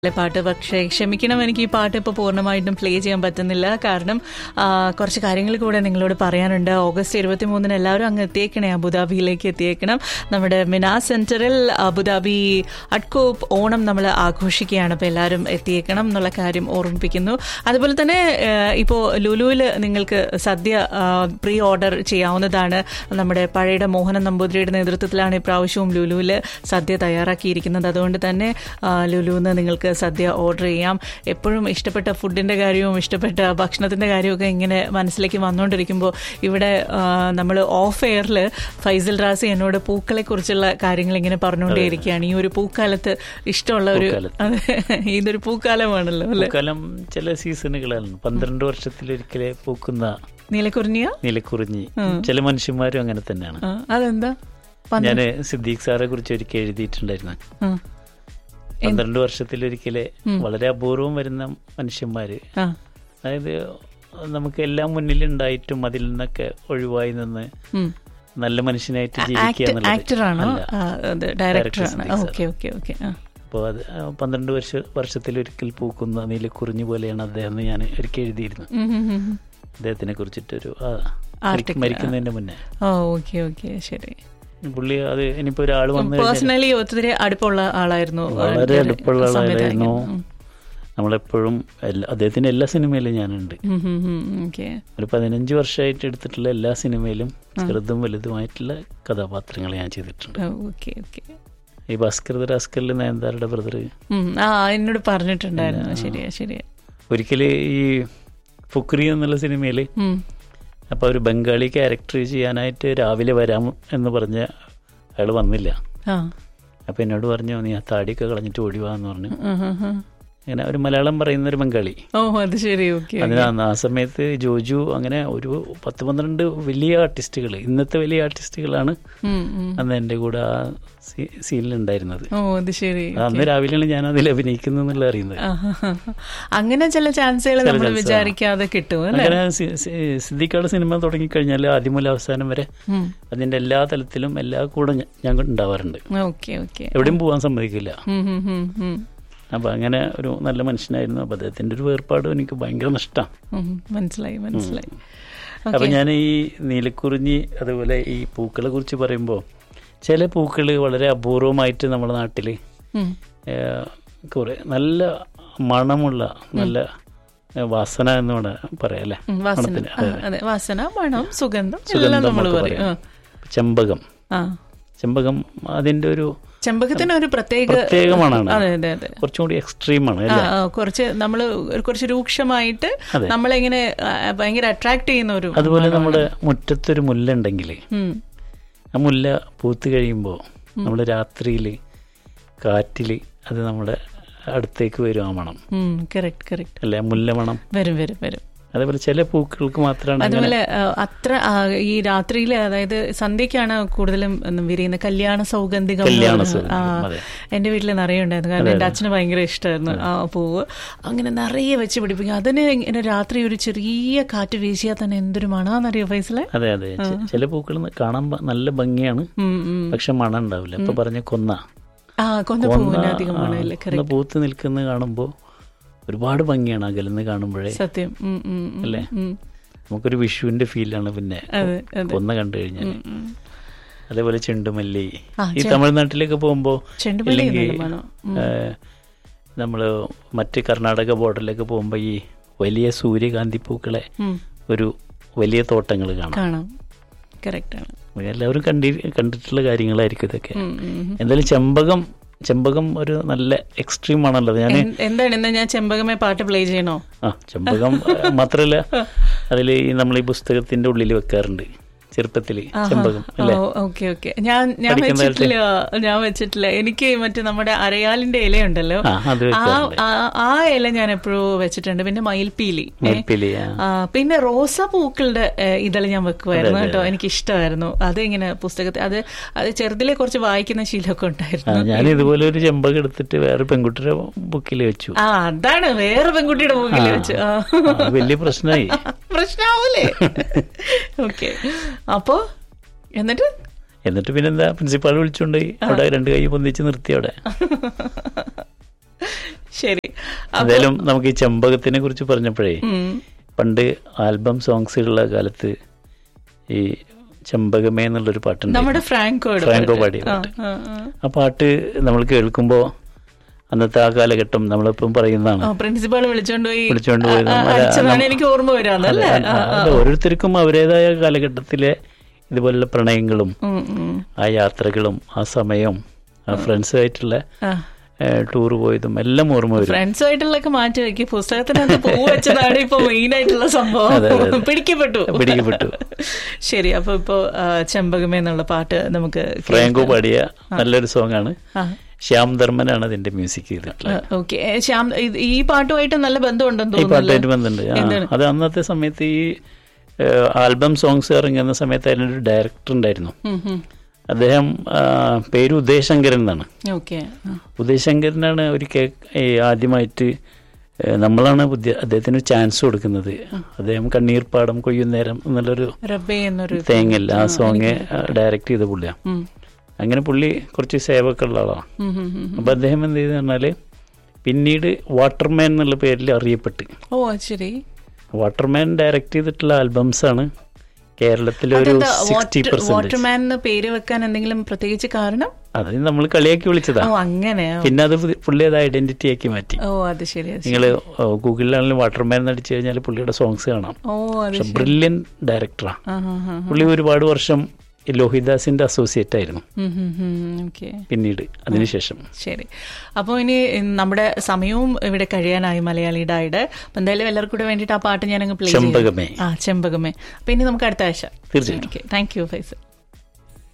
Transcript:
ലെ പാട്ട് പക്ഷേ ക്ഷമിക്കണം എനിക്ക് ഈ പാട്ട് ഇപ്പോൾ പൂർണ്ണമായിട്ടും പ്ലേ ചെയ്യാൻ പറ്റുന്നില്ല കാരണം ആ, കുറച്ച് കാര്യങ്ങൾ കൂടെ നിങ്ങളോട് പറയാനുണ്ട് ഓഗസ്റ്റ് ഇരുപത്തി മൂന്നിന് എല്ലാവരും അങ്ങ് എത്തിയേക്കണേ അബുദാബിയിലേക്ക് എത്തിയേക്കണം നമ്മുടെ മിനാ സെന്ററിൽ അബുദാബി അഡ്കോപ്പ് ഓണം നമ്മൾ ആഘോഷിക്കുകയാണ് അപ്പോൾ എല്ലാവരും എത്തിയേക്കണം എന്നുള്ള കാര്യം ഓർമ്മിപ്പിക്കുന്നു അതുപോലെ തന്നെ ഇപ്പോൾ ലുലുവിൽ നിങ്ങൾക്ക് സദ്യ പ്രീ ഓർഡർ ചെയ്യാവുന്നതാണ് നമ്മുടെ പഴയുടെ മോഹനൻ നമ്പൂതിരിയുടെ നേതൃത്വത്തിലാണ് ഇപ്രാവശ്യവും ലുലുവിൽ സദ്യ തയ്യാറാക്കിയിരിക്കുന്നത് അതുകൊണ്ട് തന്നെ ആ, ലുലുവിന്ന് നിങ്ങൾക്ക് സദ്യ ഓർഡർ ചെയ്യാം എപ്പോഴും ഇഷ്ടപ്പെട്ട ഫുഡിന്റെ കാര്യവും ഇഷ്ടപ്പെട്ട ഭക്ഷണത്തിന്റെ കാര്യമൊക്കെ ഇങ്ങനെ മനസ്സിലേക്ക് വന്നുകൊണ്ടിരിക്കുമ്പോൾ ഇവിടെ നമ്മൾ ഓഫ് എയറിൽ ഫൈസൽ റാസി എന്നോട് പൂക്കളെ കുറിച്ചുള്ള കാര്യങ്ങൾ ഇങ്ങനെ പറഞ്ഞുകൊണ്ടേയിരിക്കുകയാണ് ഈ ഒരു പൂക്കാലത്ത് ഇഷ്ടമുള്ള ഒരു അതെ, ഇതൊരു പൂക്കാലമാണല്ലോ അല്ലെ പൂക്കാലം ചില സീസണുകളാണ് പന്ത്രണ്ട് വർഷത്തിലൊരിക്കലെ പൂക്കുന്ന നീലക്കുറിഞ്ഞിയ നിലക്കുറിഞ്ഞി ചില മനുഷ്യന്മാരും അങ്ങനെ തന്നെയാണ് ആ, അതെന്താ പന്ത്- ഞാൻ സിദ്ദീഖ് സാറെ കുറിച്ച് ഒരിക്കൽ എഴുതിയിട്ടുണ്ടായിരുന്നു ആ, പന്ത്രണ്ട് വർഷത്തിലൊരിക്കലെ വളരെ അപൂർവം വരുന്ന മനുഷ്യന്മാര് ആ, അതായത് നമുക്ക് എല്ലാം മുന്നിലുണ്ടായിട്ടും അതിൽ നിന്നൊക്കെ ഒഴിവായി നിന്ന് ഉം. നല്ല മനുഷ്യനായിട്ട് ജീവിക്കുക ആക്ടർ എന്നുള്ളത് ആക്ടറാണോ അല്ല. ആ, അത് ഡയറക്ടറാണ് Siddique sir. Okay okay okay ആ അപ്പോൾ അത് ആ പന്ത്രണ്ട് വർഷ വർഷത്തിലൊരിക്കൽ പൂക്കുന്ന നീലക്കുറിഞ്ഞി പോലെയാണ് അദ്ദേഹം എന്ന് ഞാൻ ഒരിക്കൽ എഴുതിയിരുന്നു ഉം, ഉം, ഉം. അദ്ദേഹത്തിനെ കുറിച്ചിട്ടൊരു ആ, Article, മരിക്കുന്നതിന്റെ മുന്നേ ഓ ഓക്കെ ഓക്കെ ശരി പുള്ളി അത് ഇനിയിപ്പോ ഒരാൾ വന്നു കഴിഞ്ഞാൽ പേഴ്സണലി ഒത്തിരി അടുപ്പമുള്ള ആളായിരുന്നു വളരെ ഒരു അടുപ്പമുള്ള ആളായിരുന്നു സംവിധായകൻ. ഉം. നമ്മളെപ്പോഴും എല്ലാ അദ്ദേഹത്തിന്റെ എല്ലാ സിനിമയിലും ഞാനുണ്ട് ഉം, ഉം, ഉം, ഓക്കെ ഒരു പതിനഞ്ച് വർഷമായിട്ട് എടുത്തിട്ടുള്ള എല്ലാ സിനിമയിലും ചെറുതും വലുതുമായിട്ടുള്ള കഥാപാത്രങ്ങൾ ഞാൻ ചെയ്തിട്ടുണ്ട് ഓ, ഓക്കെ ഓക്കെ ഈ ഭാസ്കർ രാസ്കറിൽ നയൻതാരുടെ ബ്രദർ ഉം, ആ എന്നോട് പറഞ്ഞിട്ടുണ്ടായിരുന്നു ശരിയാ ശരിയാ ഒരിക്കൽ ഈ ഫുക്രി എന്നുള്ള സിനിമയിൽ ഉം, അപ്പോൾ ഒരു ബംഗാളി ക്യാരക്ടർ ചെയ്യാനായിട്ട് രാവിലെ വരാം എന്ന് പറഞ്ഞ അയാൾ വന്നില്ല ആ അപ്പോൾ എന്നോട് പറഞ്ഞു നീ ആ താടിയൊക്കെ കളഞ്ഞിട്ട് ഓടിവാന്ന് പറഞ്ഞു ഉം, ഉം, ഉം. അങ്ങനെ ഒരു മലയാളം പറയുന്ന ഒരു ബംഗാളി ഓ അത് ശരി ഓക്കെ അതിന് അന്ന് ആ സമയത്ത് ജോജു അങ്ങനെ ഒരു പത്ത് പന്ത്രണ്ട് വലിയ ആർട്ടിസ്റ്റുകൾ ഇന്നത്തെ വലിയ ആർട്ടിസ്റ്റുകളാണ് ഉം, ഉം. അന്ന് എൻ്റെ കൂടെ ആ സീനിലുണ്ടായിരുന്നത് ഓ അത് ശരി അന്ന് രാവിലെയാണ് ഞാൻ അതിൽ അഭിനയിക്കുന്നു എന്നുള്ള അറിയുന്നത് ആ, ആ, ആ. അങ്ങനെ ചില ചാൻസുകൾ നമ്മൾ chance, ആ. വിചാരിക്കാതെ കിട്ടും അല്ലേ അങ്ങനെ സി- സി- സിദ്ദിഖാട് സിനിമ തുടങ്ങിക്കഴിഞ്ഞാൽ ആദ്യം മുതൽ അവസാനം വരെ ഉം. അതിൻ്റെ എല്ലാ തലത്തിലും എല്ലാ കൂടെ ഞ- ഞാൻ ഉണ്ടാവാറുണ്ട് ഓക്കെ ഓക്കെ എവിടെയും പോകാൻ സമ്മതിക്കില്ല ഉം, ഉം, ഉം, ഉം. അപ്പം അങ്ങനെ ഒരു നല്ല മനുഷ്യനായിരുന്നു അപ്പം അദ്ദേഹത്തിൻ്റെ ഒരു വേർപാട് എനിക്ക് ഭയങ്കര നഷ്ടമാണ് ഉം, മനസ്സിലായി മനസ്സിലായി അപ്പം ഞാൻ ഈ നീലക്കുറിഞ്ഞി അതുപോലെ ഈ പൂക്കളെ കുറിച്ച് പറയുമ്പോൾ ചില പൂക്കൾ വളരെ അപൂർവമായിട്ട് നമ്മുടെ നാട്ടിൽ ഉം. കുറേ നല്ല മണമുള്ള നല്ല ഏ, വാസന എന്ന് വേണം പറയാം അല്ലേ ഉം, വാസന മണത്തിന്. ആ, അതെ വാസന മണം സുഗന്ധം എല്ലാം സുഗന്ധം നമ്മൾ ഒക്കെ പറയും പറയാം. ചെമ്പകം ആ. ആ ചെമ്പകം അതിൻ്റെ ഒരു ചെമ്പകത്തിന് ഒരു പ്രത്യേക പ്രത്യേക മണമാണ് അതെ അതെ അതെ കുറച്ചും കൂടി എക്സ്ട്രീമാണ് ആ, അല്ലേ ആ, കുറച്ച് നമ്മൾ കുറച്ച് രൂക്ഷമായിട്ട് അതെ. നമ്മളെങ്ങനെ ആ, ഭയങ്കര അട്രാക്ട് ചെയ്യുന്ന ഒരു അതുപോലെ നമ്മുടെ മുറ്റത്തൊരു മുല്ല ഉണ്ടെങ്കിൽ ഉം. ആ മുല്ല പൂത്ത് കഴിയുമ്പോൾ നമ്മൾ രാത്രിയിൽ കാറ്റിൽ അത് നമ്മുടെ അടുത്തേക്ക് വരും ആ മണം ഉം കറക്റ്റ് കറക്റ്റ് അല്ലേ ആ മുല്ല മണം വരും വരും വരും അതേപോലെ ചില പൂക്കൾക്ക് മാത്രമാണ് അങ്ങനെ അതുപോലെ ആ, അത്ര ആ, ഈ രാത്രിയിൽ അതായത് സന്ധ്യക്കാണ് കൂടുതലും ഉം, വിരിയുന്ന കല്യാണ സൗഗന്ധികം എന്ന് കല്യാണ പറയുന്നത്. സൗഗന്ധികം, ആ, അതെ. എന്റെ വീട്ടിൽ നിറയെ ഉണ്ടായിരുന്നു കാരണം എന്റെ അച്ഛന് ഭയങ്കര ഇഷ്ടമായിരുന്നു ആ പൂവ് അങ്ങനെ നിറയെ വെച്ച് പിടിപ്പിക്കും അതിന് ഇങ്ങനെ രാത്രി ഒരു ചെറിയ കാറ്റ് വീശിയാൽ തന്നെ എന്തൊരു മണാന്നറിയോ ഫൈസലെ അതെ അതെ ചെ- ചില പൂക്കൾ കാണാൻ ഭ- നല്ല ഭംഗിയാണ് ഉം, ഉം. പക്ഷെ മണം ഉണ്ടാവില്ല ഇപ്പൊ പറഞ്ഞ കൊന്ന ആ കൊന്ന പൂവിന് അധികം മണമില്ല ആ, കൊന്ന പൂത്ത് നിൽക്കുന്ന കാണുമ്പോൾ ഒരുപാട് ഭംഗിയാണ് അകലെന്ന് കാണുമ്പോഴേ സത്യം ഉം, ഉം, ഉം, അല്ലേ? ഉം. നമുക്കൊരു വിഷുവിന്റെ ഫീലാണ് പിന്നെ അതെ അതെ കൊന്ന കണ്ടു കഴിഞ്ഞാൽ ഉം. അതേപോലെ ചെണ്ടുമല്ലി ആ, ഈ തമിഴ്നാട്ടിലേക്ക് പോകുമ്പോൾ ചെണ്ടുമല്ലി ഇല്ലെങ്കിൽ നല്ല മണം. നമ്മൾ മറ്റ് കർണാടക ബോർഡറിലേക്ക് പോകുമ്പോൾ ഈ വലിയ സൂര്യകാന്തി പൂക്കളെ ഉം. ഒരു വലിയ തോട്ടങ്ങൾ കാണാം കാണാം കറക്റ്റ് ആണ് എല്ലാവരും കണ്ടി കണ്ടിട്ടുള്ള കാര്യങ്ങളായിരിക്കും ഇതൊക്കെ ഉം, ഉം. എന്തായാലും ചെമ്പകം ചെമ്പകം ഒരു നല്ല എക്സ്ട്രീം ആണല്ലോ ഞാൻ എൻ- എന്താണ് ഇന്ന് ഞാൻ ചെമ്പകമേ പാട്ട് പ്ലേ ചെയ്യണോ ആ ചെമ്പകം ഏഹ്, മാത്രല്ല അതിൽ ഈ നമ്മൾ ഈ പുസ്തകത്തിന്റെ ഉള്ളിൽ വെക്കാറുണ്ട് ചെറുപ്പത്തില് ചെമ്പകം അല്ലേ ഓക്കെ ഓക്കെ ഞാൻ ഞാൻ പഠിക്കുന്ന വെച്ചിട്ടില്ല ഞാൻ വെച്ചിട്ടില്ല എനിക്ക് മറ്റേ നമ്മുടെ അരയാലിന്റെ ഇലയുണ്ടല്ലോ ആ അത് ആ വെക്കാറുണ്ട് ആ- ആ ഇല ഞാൻ എപ്പോഴും വെച്ചിട്ടുണ്ട് പിന്നെ മയിൽപ്പീലി ഏ, നെൽപ്പിലി ആ. ആ, പിന്നെ റോസ പൂക്കളുടെ ഇതൾ ഞാൻ വെക്കുമായിരുന്നു കേട്ടോ എനിക്ക് ഇഷ്ടമായിരുന്നു അത് ഇങ്ങനെ പുസ്തകത്തിൽ അത് അത് ചെറുതിലെ കുറച്ച് വായിക്കുന്ന ശീലമൊക്കെ ആ, ഉണ്ടായിരുന്നു ഞാൻ ഇതുപോലെ ഒരു ചെമ്പകം എടുത്തിട്ട് വേറെ പെൺകുട്ടിയുടെ ബുക്കിൽ വെച്ചു ആ അതാണ് വേറെ പെൺകുട്ടിയുടെ മുമ്പിൽ വെച്ച് ആ. ആ, വലിയ പ്രശ്നമായി പ്രശ്നാവൂലേ ഓക്കെ അപ്പോ എന്നിട്ട് എന്നിട്ട് പിന്നെന്താ പ്രിൻസിപ്പാൾ വിളിച്ചോണ്ട് പോയി അവിടെ രണ്ട് കൈ പൊന്തിച്ച് നിർത്തി അവിടെ ശരി എന്തായാലും നമുക്ക് ഈ ചെമ്പകത്തിനെ കുറിച്ച് പറഞ്ഞപ്പോഴേ ഉം. പണ്ട് ആൽബം സോങ്സുകളുടെ കാലത്ത് ഈ ചെമ്പകമേ എന്നുള്ളൊരു പാട്ടുണ്ട് നമ്മുടെ ഫ്രാങ്കോയുടെ ഫ്രാങ്കോ പാട്ട്. പാടിയ ആ, പാട്ട്. ആ, ആ. ആ പാട്ട് നമ്മൾ കേൾക്കുമ്പോൾ അന്നത്തെ ആ കാലഘട്ടം നമ്മളിപ്പം പറയുന്നതാണ് ആ, പ്രിൻസിപ്പാൾ വിളിച്ചോണ്ട് പോയി വിളിച്ചോണ്ട് പോയി ആ, ആ, നമ്മൾ- അടിച്ചതാണ് നമ്മ- എനിക്ക് ഓർമ്മ വരാന്നല്ലേ അല്ല, അല്ല, ഓരോരുത്തർക്കും അവരുടേതായ കാലഘട്ടത്തിലെ ഇതുപോലുള്ള പ്രണയങ്ങളും ആ യാത്രകളും ആ സമയവും ആ ഫ്രണ്ട്സുമായിട്ടുള്ള ടൂർ പോയതും എല്ലാം ഓർമ്മ വരും ഫ്രണ്ട്സുമായിട്ടുള്ളൊക്കെ മാറ്റി വെക്കി പുസ്തകത്തിനകത്ത് പൂ വെച്ചതാണ് ഇപ്പൊ മെയിൻ ആയിട്ടുള്ള അതെ, സംഭവം അതെ. പിടിക്കപ്പെട്ടു പിടിക്കപ്പെട്ടു. ശരി അപ്പൊ ഇപ്പൊ ആ, ചെമ്പകമേ എന്നുള്ള പാട്ട് നമുക്ക് ഫ്രാങ്കോ പാടിയ നല്ലൊരു സോങ് ആണ് ആ ശ്യാം ധർമ്മനാണ് അതിന്റെ മ്യൂസിക് ചെയ്തിട്ടുള്ളത് ഓക്കെ ശ്യാം ഇത് ഈ പാട്ടുമായിട്ട് നല്ല ബന്ധമുണ്ടെന്ന് ഈ തോന്നുന്നു പാട്ടായിട്ട് ബന്ധമുണ്ട് ആ, എന്താണ്? അത് അന്നത്തെ സമയത്ത് ഈ ആൽബം സോങ്സ് ഇറങ്ങുന്ന സമയത്ത് അതിനൊരു ഡയറക്ടർ ഉണ്ടായിരുന്നു അദ്ദേഹം ആ, പേര് ഉദയശങ്കരൻ എന്നാണ് ഓക്കെ ഉദയശങ്കരനാണ് ഒരു ഈ ആദ്യമായിട്ട് ഏ, നമ്മളാണ് ബുദ്ധി അദ്ദേഹത്തിന് ചാൻസ് കൊടുക്കുന്നത് അദ്ദേഹം കണ്ണീർപ്പാടം കൊയ്യുന്നേരം എന്നുള്ളൊരു റബ്ബേ എന്നൊരു തേങ്ങല്ല ആ സോങ് ഡയറക്റ്റ് ചെയ്ത പുള്ളിയാണ് ഉം. അങ്ങനെ പുള്ളി കുറച്ച് സേവൊക്കെ ഉള്ള ആളാണ് ഉം, ഉം, ഉം. അപ്പം അദ്ദേഹം എന്ത് ചെയ്തെന്ന് പറഞ്ഞാൽ പിന്നീട് വാട്ടർമാൻ എന്നുള്ള പേരിൽ അറിയപ്പെട്ട് ഓ അത് ശരി വാട്ടർമാൻ ഡയറക്റ്റ് ചെയ്തിട്ടുള്ള ആൽബംസ് ആണ് കേരളത്തിലെ ഒരു അതെന്താ സിക്സ്റ്റി പെർസെന്റേജ് വാട്ടർമാൻ എന്ന് പേര് വെക്കാൻ എന്തെങ്കിലും പ്രത്യേകിച്ച് കാരണം അത് നമ്മൾ കളിയാക്കി വിളിച്ചതാ ഓ അങ്ങനെ പിന്നെ അത് പുള്ളി അത് ഐഡന്റിറ്റി ആക്കി മാറ്റി ഓ അത് ശരി അത് ശരി. നിങ്ങൾ ഗൂഗിളിലാണെങ്കിലും വാട്ടർമാൻ എന്ന് അടിച്ചു കഴിഞ്ഞാൽ പുള്ളിയുടെ സോങ്സ് കാണാം ഓ അത് പക്ഷെ ബ്രില്യൻ ഡയറക്ടറാണ് ആ ഹാ ഹാ പുള്ളി ഒരുപാട് വർഷം ഈ ലോഹിദാസിന്റെ അസോസിയേറ്റ് ആയിരുന്നു ഓക്കെ പിന്നീട് അതിനുശേഷം ശരി അപ്പോൾ ഇനി നമ്മുടെ സമയവും ഇവിടെ കഴിയാനായി മലയാളിയുടെ ആയിട്ട് അപ്പം എന്തായാലും എല്ലാവർക്കും കൂടെ വേണ്ടിയിട്ട് ആ പാട്ട് ഞാനങ്ങ് പ്ലേ ചെമ്പകമേ ആ ചെമ്പകമേ അപ്പം ഇനി നമുക്ക് അടുത്ത ആഴ്ച തീർച്ചയായിട്ടും താങ്ക് യു ഫൈസൽ